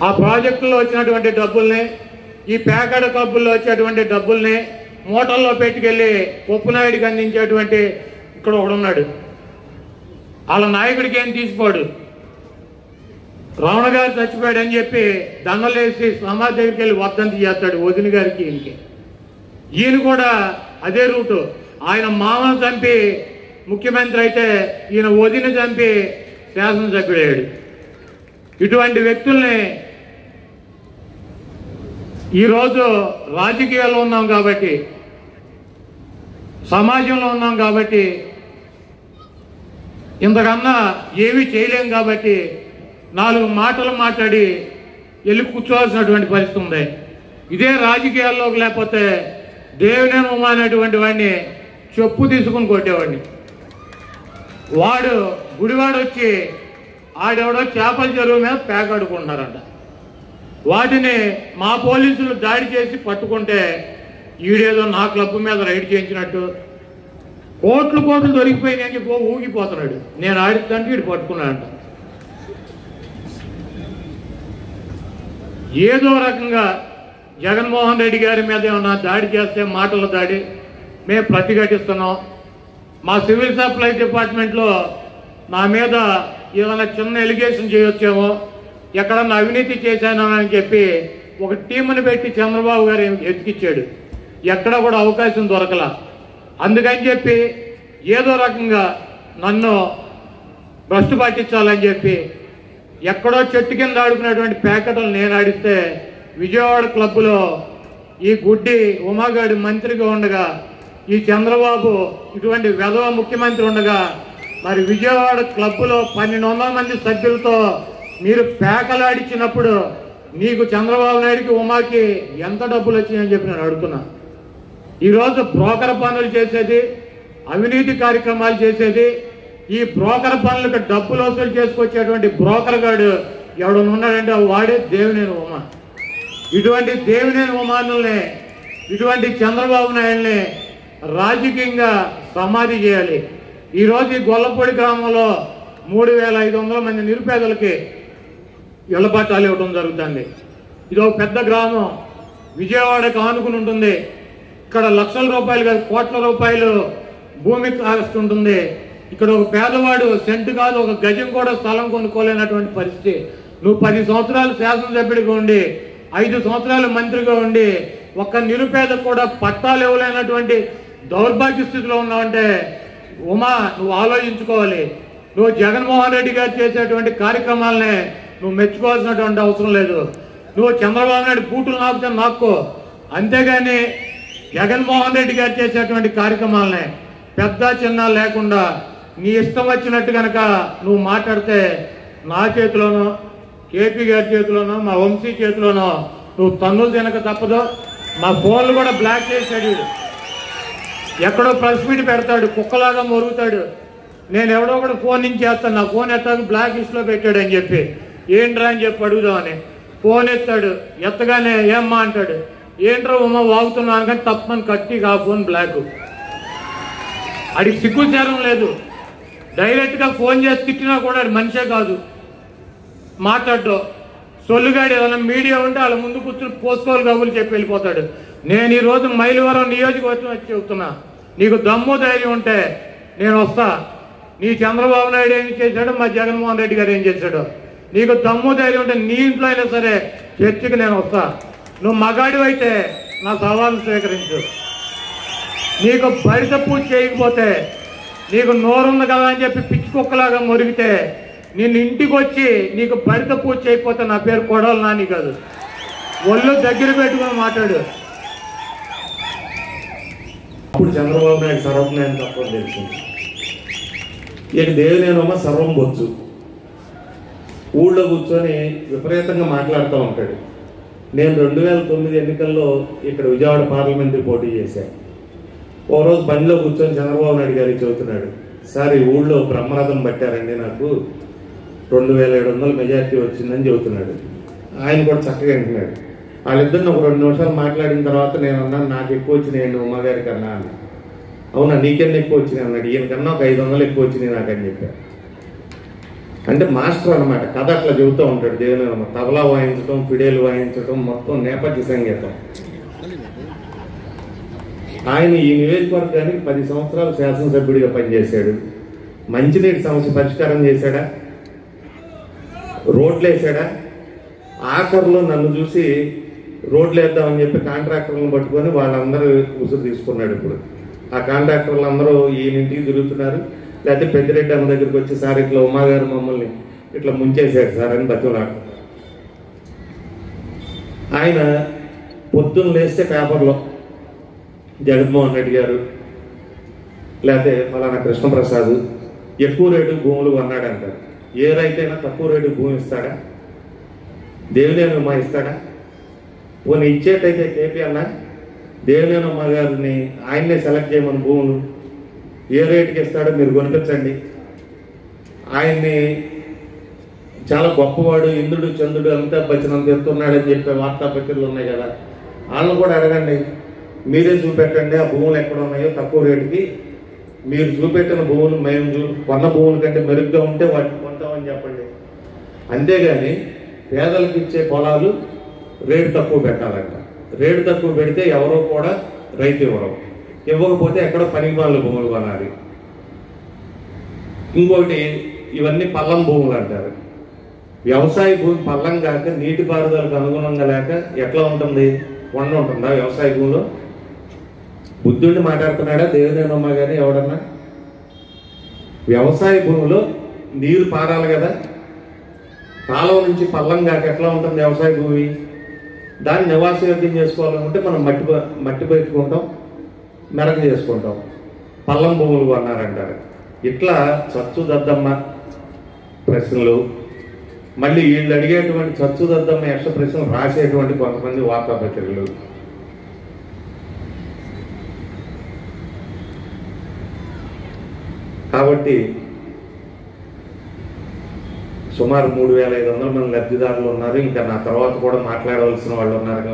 ఆ ప్రాజెక్టులో వచ్చినటువంటి డబ్బుల్ని ఈ ప్యాకెట్ క్లబ్బుల్లో వచ్చేటువంటి డబ్బుల్ని మూటల్లో పెట్టుకెళ్ళి పొప్పునాయుడికి అందించేటువంటి ఇక్కడ ఒకడున్నాడు వాళ్ళ నాయకుడికి ఏం తీసుకోడు రావణ గారు చచ్చిపోయాడు అని చెప్పి దండలేసి సమాధి దగ్గరికి వెళ్ళి వర్ధంతి చేస్తాడు వదిన గారికి ఈయనకి ఈయన కూడా అదే రూటు ఆయన మామను చంపి ముఖ్యమంత్రి అయితే ఈయన వదిన చంపి శాసనసభ్యుడయ్యాడు ఇటువంటి వ్యక్తుల్ని ఈరోజు రాజకీయాల్లో ఉన్నాం కాబట్టి సమాజంలో ఉన్నాం కాబట్టి ఇంతకన్నా ఏమీ చేయలేం కాబట్టి నాలుగు మాటలు మాట్లాడి వెళ్ళి కూర్చోవాల్సినటువంటి పరిస్థితి ఉంది ఇదే రాజకీయాల్లోకి లేకపోతే దేవుని ఉమా అనేటువంటి వాడిని చెప్పు తీసుకుని కొట్టేవాడిని వాడు గుడివాడు వచ్చి ఆడెవడో చేపల చెరువు మీద పేకాడుకుంటున్నారంట వాటిని మా పోలీసులు దాడి చేసి పట్టుకుంటే ఈడేదో నా క్లబ్ మీద రైడ్ చేయించినట్టు కోట్లు కోట్లు దొరికిపోయినాయి అని చెప్పి ఊగిపోతున్నాడు నేను ఆడిస్తానికి వీడు పట్టుకున్నాడంట ఏదో రకంగా జగన్మోహన్ రెడ్డి గారి మీద ఏమన్నా దాడి చేస్తే మాటల దాడి మేము ప్రతిఘటిస్తున్నాం మా సివిల్ సప్లై డిపార్ట్మెంట్లో నా మీద ఏదైనా చిన్న ఎలిగేషన్ చేయొచ్చేమో ఎక్కడన్నా అవినీతి చేశాను అని చెప్పి ఒక టీంని పెట్టి చంద్రబాబు గారు ఎతికిచ్చాడు ఎక్కడ కూడా అవకాశం దొరకలా అందుకని చెప్పి ఏదో రకంగా నన్ను భ్రష్టు పట్టించాలని చెప్పి ఎక్కడో చెట్టు కింద ఆడుకునేటువంటి ప్యాకెట్లు నేను ఆడిస్తే విజయవాడ క్లబ్లో ఈ గుడ్డి ఉమాగాడి మంత్రిగా ఉండగా ఈ చంద్రబాబు ఇటువంటి వెధవ ముఖ్యమంత్రి ఉండగా మరి విజయవాడ క్లబ్లో పన్నెండు వందల మంది సభ్యులతో మీరు పేకలాడిచ్చినప్పుడు నీకు చంద్రబాబు నాయుడికి ఉమాకి ఎంత డబ్బులు వచ్చినాయని చెప్పి నేను అడుగుతున్నా ఈరోజు బ్రోకర్ పనులు చేసేది అవినీతి కార్యక్రమాలు చేసేది ఈ బ్రోకర్ పనులకు డబ్బులు వసూలు చేసుకొచ్చేటువంటి బ్రోకర్ గాడు ఎవడన్నా ఉన్నాడంటే వాడే దేవినేని ఉమ ఇటువంటి దేవినేని ఉమానుల్ని ఇటువంటి చంద్రబాబు నాయుడిని రాజకీయంగా సమాధి చేయాలి ఈరోజు ఈ గొల్లపూడి గ్రామంలో మూడు వేల ఐదు వందల మంది నిరుపేదలకి ఇళ్ల పట్టాలు ఇవ్వడం జరుగుతుంది ఇది ఒక పెద్ద గ్రామం విజయవాడకు ఆనుకుని ఉంటుంది ఇక్కడ లక్షల రూపాయలు కాదు కోట్ల రూపాయలు భూమి కాస్ట్ ఉంటుంది ఇక్కడ ఒక పేదవాడు సెంటు కాదు ఒక గజం కూడా స్థలం కొనుక్కోలేనటువంటి పరిస్థితి నువ్వు పది సంవత్సరాలు శాసనసభ్యుడిగా ఉండి ఐదు సంవత్సరాలు మంత్రిగా ఉండి ఒక్క నిరుపేదకు కూడా పట్టాలు ఇవ్వలేనటువంటి దౌర్భాగ్య స్థితిలో ఉన్నావంటే ఉమా నువ్వు ఆలోచించుకోవాలి నువ్వు జగన్మోహన్ రెడ్డి గారు చేసేటువంటి కార్యక్రమాలనే నువ్వు మెచ్చుకోవాల్సినటువంటి అవసరం లేదు నువ్వు చంద్రబాబు నాయుడు బూటులు నాకుతే నాక్కో అంతేగాని జగన్మోహన్ రెడ్డి గారు చేసేటువంటి కార్యక్రమాలనే పెద్ద చిన్న లేకుండా నీ ఇష్టం వచ్చినట్టు కనుక నువ్వు మాట్లాడితే నా చేతిలోనో కేపీ గారి చేతిలోనో మా వంశీ చేతిలోనో నువ్వు తన్నులు తినక తప్పదు మా ఫోన్లు కూడా బ్లాక్ చేశాడు వీడు. ఎక్కడో ప్రెస్ మీట్ పెడతాడు కుక్కలాగా మొరుగుతాడు నేను ఎవడో కూడా ఫోన్ నుంచి చేస్తాను నా ఫోన్ ఎత్తాక బ్లాక్ లిస్ట్ లో పెట్టాడు అని చెప్పి ఏంట్రా అని చెప్పి అడుగుదామని ఫోన్ ఎత్తాడు ఎత్తగానే ఏమ్మా అంటాడు ఏంట్రా ఉమ్మ వాగుతున్నాను కానీ తప్పని కట్టి ఆ ఫోన్ బ్లాక్ అడిగి సిగ్గుచారం లేదు డైరెక్ట్ గా ఫోన్ చేసి తిట్టినా కూడా అది మనిషే కాదు మాట్లాడ్డు సొల్లుగాడు ఏదైనా మీడియా ఉంటే వాళ్ళ ముందు కూర్చుని పోసుకోవాలి కబుర్లు చెప్పి వెళ్ళిపోతాడు నేను ఈ రోజు మైలవరం నియోజకవర్గం వచ్చి చెబుతున్నా నీకు దమ్ము ధైర్యం ఉంటే నేను వస్తా నీ చంద్రబాబు నాయుడు ఏం చేశాడు మా జగన్మోహన్ రెడ్డి గారు ఏం చేశాడు నీకు దమ్ము ధైర్యం ఉంటే నీ ఇంట్లో అయినా సరే చర్చికి నేను వస్తా నువ్వు మగాడివి అయితే నా సవాలు స్వీకరించు నీకు బయట పూజ చేయకపోతే నీకు నోరుంది కదా అని చెప్పి పిచ్చి కుక్కలాగా మురిగితే నిన్ను ఇంటికి వచ్చి నీకు బయట పూజ చేయకపోతే నా పేరు కొడవలు నాని కాదు ఒళ్ళు దగ్గర పెట్టుకుని మాట్లాడు అప్పుడు చంద్రబాబు నాయుడు సర్వజ్ఞానం తప్పని తెలిసింది ఇక దేవినేనమ్మ సర్వం బొచ్చు ఊళ్ళో కూర్చొని విపరీతంగా మాట్లాడుతూ ఉంటాడు నేను రెండు వేల తొమ్మిది ఎన్నికల్లో ఇక్కడ విజయవాడ పార్లమెంటరీ పోటీ చేశాను ఓ రోజు బండిలో కూర్చొని చంద్రబాబు నాయుడు గారికి చెబుతున్నాడు సార్ ఈ ఊళ్ళో బ్రహ్మరథం పట్టారండి నాకు రెండు వేల ఏడు వందల మెజార్టీ వచ్చిందని చెబుతున్నాడు ఆయన కూడా చక్కగా వింటున్నాడు వాళ్ళిద్దరిని ఒక రెండు నిమిషాలు మాట్లాడిన తర్వాత నేను అన్నాను నాకు ఎక్కువ వచ్చినాయి ఉమా గారి కన్నా అన్న అవునా నీకెన్ని ఎక్కువ వచ్చినాయి అన్నాడు ఈయన కన్నా ఒక ఐదు వందలు ఎక్కువ వచ్చినాయి నాకని చెప్పాను అంటే మాస్టర్ అన్నమాట కథ అట్లా చెబుతూ ఉంటాడు దేవుని నామం. తబలా వాయించడం ఫిడేలు వాయించడం మొత్తం నేపథ్య సంగీతం ఆయన ఈ నియోజకవర్గానికి పది సంవత్సరాలు శాసనసభ్యుడిగా పనిచేశాడు మంచినీటి సమస్య పరిష్కారం చేశాడా రోడ్లు వేసాడా ఆఖరిలో నన్ను చూసి రోడ్లు వేద్దామని చెప్పి కాంట్రాక్టర్లను పట్టుకొని వాళ్ళందరూ ఉసురు తీసుకున్నాడు ఇప్పుడు ఆ కాంట్రాక్టర్లు అందరూ ఈయన ఇంటికి తిరుగుతున్నారు లేకపోతే పెద్దిరెడ్డి అమ్మ దగ్గరికి వచ్చి సార్ ఇట్లా ఉమా గారు మమ్మల్ని ఇట్లా ముంచేశాడు సార్ అని బతులాడు ఆయన పొద్దున్న లేస్తే పేపర్లో జగన్మోహన్ రెడ్డి గారు లేకపోతే ఫలానా కృష్ణప్రసాద్ ఎక్కువ రేటు భూములు కొన్నాడంట ఏ రైతైనా తక్కువ రేటు భూమి ఇస్తాడా దేవినేని ఉమా ఇస్తాడా పోనీ ఇచ్చేటైతే కేపీ అన్న దేవినేని ఉమ్మ గారిని ఆయన్నే సెలెక్ట్ చేయమని భూములు ఏ రేటుకి ఇస్తాడో మీరు కొనిపించండి ఆయన్ని చాలా గొప్పవాడు ఇంద్రుడు చంద్రుడు అమితాబ్ బచ్చన్ అంత ఎత్తున్నాడని చెప్పే వార్తాపత్రికలు ఉన్నాయి కదా వాళ్ళని కూడా అడగండి మీరే చూపెట్టండి ఆ భూములు ఎక్కడ ఉన్నాయో తక్కువ రేటుకి మీరు చూపెట్టిన భూములు మేము చూ కొన్న భూముల కంటే మెరుగ్గా ఉంటే వాటిని కొంటామని చెప్పండి అంతేగాని పేదలకు ఇచ్చే పొలాలు రేటు తక్కువ పెట్టాలంట రేటు తక్కువ పెడితే ఎవరో కూడా రైతు ఇవ్వరు ఇవ్వకపోతే ఎక్కడో పనికి వాళ్ళ భూములు కొనాలి ఇంకోటి ఇవన్నీ పల్లం భూములు అంటారు వ్యవసాయ భూమి పల్లం కాక నీటిపారుదలకు అనుగుణంగా లేక ఎట్లా ఉంటుంది కొండ ఉంటుందా వ్యవసాయ భూమిలో బుద్ధుడిని మాట్లాడుతున్నాడా దేవినేనమ్మ గాని ఎవడన్నా వ్యవసాయ భూమిలో నీరు పారాలి కదా కాలువ నుంచి పల్లం కాక ఎట్లా ఉంటుంది వ్యవసాయ భూమి దాన్ని నివాసయోగ్యం చేసుకోవాలనుకుంటే మనం మట్టి ప- మట్టి పెట్టుకుంటాం మెరక చేసుకుంటాం పల్లం భూములు కొన్నారంటారు ఇట్లా చచ్చు దద్దమ్మ ప్రశ్నలు మళ్ళీ వీళ్ళు అడిగేటువంటి చచ్చు దద్దమ్మ యక్ష ప్రశ్నలు రాసేటువంటి కొంతమంది వార్తాపత్రికలు కాబట్టి సుమారు మూడు వేల ఐదు వందల మంది లబ్ధిదారులు ఉన్నారు ఇంకా నా తర్వాత కూడా మాట్లాడవలసిన వాళ్ళు ఉన్నారు